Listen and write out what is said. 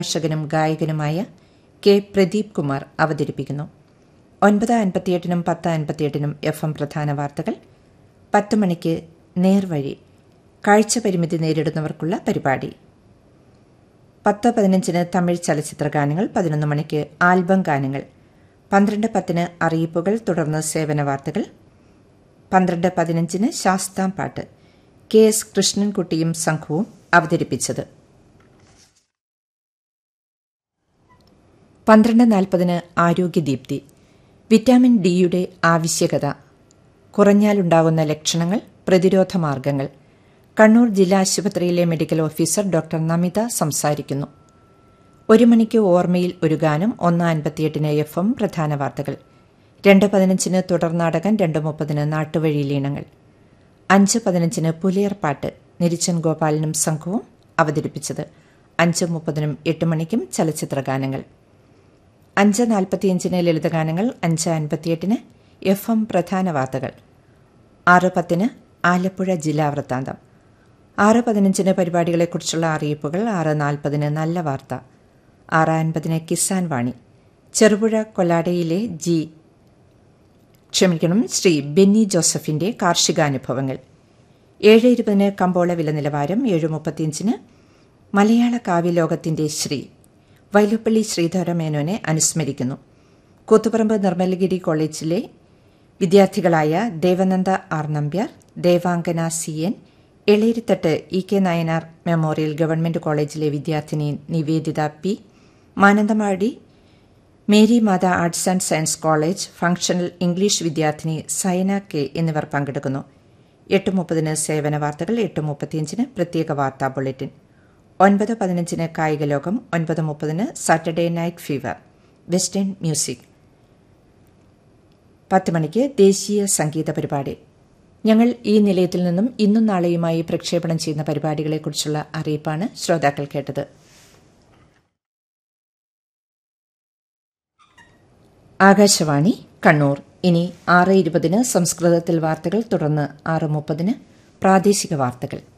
പ്രഭാഷകനും ഗായകനുമായ കെ പ്രദീപ് കുമാർ അവതരിപ്പിക്കുന്നു ഒൻപത് അൻപത്തിയെട്ടിനും പത്ത് അൻപത്തിയെട്ടിനും എഫ് എം പ്രധാന വാർത്തകൾ പത്ത് മണിക്ക് നേർവഴി കാഴ്ച പരിമിതി നേരിടുന്നവർക്കുള്ള പരിപാടി പത്ത് പതിനഞ്ചിന് തമിഴ് ചലച്ചിത്ര ഗാനങ്ങൾ പതിനൊന്ന് മണിക്ക് ആൽബം ഗാനങ്ങൾ പന്ത്രണ്ട് പത്തിന് അറിയിപ്പുകൾ തുടർന്ന് സേവന വാർത്തകൾ പന്ത്രണ്ട് പതിനഞ്ചിന് ശാസ്താം പാട്ട് കെ എസ് കൃഷ്ണൻകുട്ടിയും സംഘവും അവതരിപ്പിച്ചത് പന്ത്രണ്ട് നാൽപ്പതിന് ആരോഗ്യദീപ്തി വിറ്റാമിൻ ഡിയുടെ ആവശ്യകത കുറഞ്ഞാലുണ്ടാകുന്ന ലക്ഷണങ്ങൾ പ്രതിരോധ മാർഗങ്ങൾ കണ്ണൂർ ജില്ലാ ആശുപത്രിയിലെ മെഡിക്കൽ ഓഫീസർ ഡോക്ടർ നമിത സംസാരിക്കുന്നു ഒരു മണിക്ക് ഓർമ്മയിൽ ഒരു ഗാനം ഒന്ന് അൻപത്തിയെട്ടിന് എഫ് എം പ്രധാന വാർത്തകൾ രണ്ട് പതിനഞ്ചിന് തുടർനാടകം രണ്ട് മുപ്പതിന് നാട്ടുവഴിയിലീണങ്ങൾ അഞ്ച് പതിനഞ്ചിന് പുലിയർപ്പാട്ട് നിരിച്ചൻ ഗോപാലനും സംഘവും അവതരിപ്പിച്ചത് അഞ്ച് മുപ്പതിനും എട്ട് മണിക്കും ചലച്ചിത്ര ഗാനങ്ങൾ അഞ്ച് നാൽപ്പത്തിയഞ്ചിന് ലളിതഗാനങ്ങൾ അഞ്ച് അൻപത്തിയെട്ടിന് എഫ് എം പ്രധാന വാർത്തകൾ ആറ് പത്തിന് ആലപ്പുഴ ജില്ലാ വൃത്താന്തം ആറ് പതിനഞ്ചിന് പരിപാടികളെക്കുറിച്ചുള്ള അറിയിപ്പുകൾ ആറ് നാൽപ്പതിന് നല്ല വാർത്ത ആറ് അൻപതിന് കിസാൻ വാണി ചെറുപുഴ കൊല്ലാടയിലെ ജി ക്ഷമിക്കണം ശ്രീ ബെന്നി ജോസഫിന്റെ കാർഷികാനുഭവങ്ങൾ ഏഴ് ഇരുപതിന് കമ്പോള വില നിലവാരം ഏഴ് മുപ്പത്തിയഞ്ചിന് മലയാള കാവ്യലോകത്തിന്റെ ശ്രീ വൈലുപ്പള്ളി ശ്രീധര മേനോനെ അനുസ്മരിക്കുന്നു കൂത്തുപറമ്പ് നിർമ്മലഗിരി കോളേജിലെ വിദ്യാർത്ഥികളായ Devananda R Nambiar Devangana C N Elerithattu E K Nayanar memorial government കോളേജിലെ വിദ്യാർത്ഥിനി Niveditha P Mananthavady Mary Matha arts and science college functional English വിദ്യാർത്ഥിനി സയന കെ എന്നിവർ പങ്കെടുക്കുന്നു എട്ട് മുപ്പതിന് സേവന വാർത്തകൾ എട്ട് മുപ്പത്തിയഞ്ചിന് പ്രത്യേക വാർത്താ ബുള്ളറ്റിൻ ഒൻപത് പതിനഞ്ചിന് കായിക ലോകം ഒൻപത് മുപ്പതിന് Saturday night fever western music പത്ത് മണിക്ക് ദേശീയ സംഗീത പരിപാടി ഞങ്ങൾ ഈ നിലയത്തിൽ നിന്നും ഇന്നും നാളെയുമായി പ്രക്ഷേപണം ചെയ്യുന്ന പരിപാടികളെക്കുറിച്ചുള്ള അറിയിപ്പാണ് ശ്രോതാക്കൾ കേട്ടത് ആകാശവാണി കണ്ണൂർ ഇനി ആറ് ഇരുപതിന് സംസ്കൃതത്തിൽ വാർത്തകൾ തുടർന്ന് ആറ് മുപ്പതിന് പ്രാദേശിക വാർത്തകൾ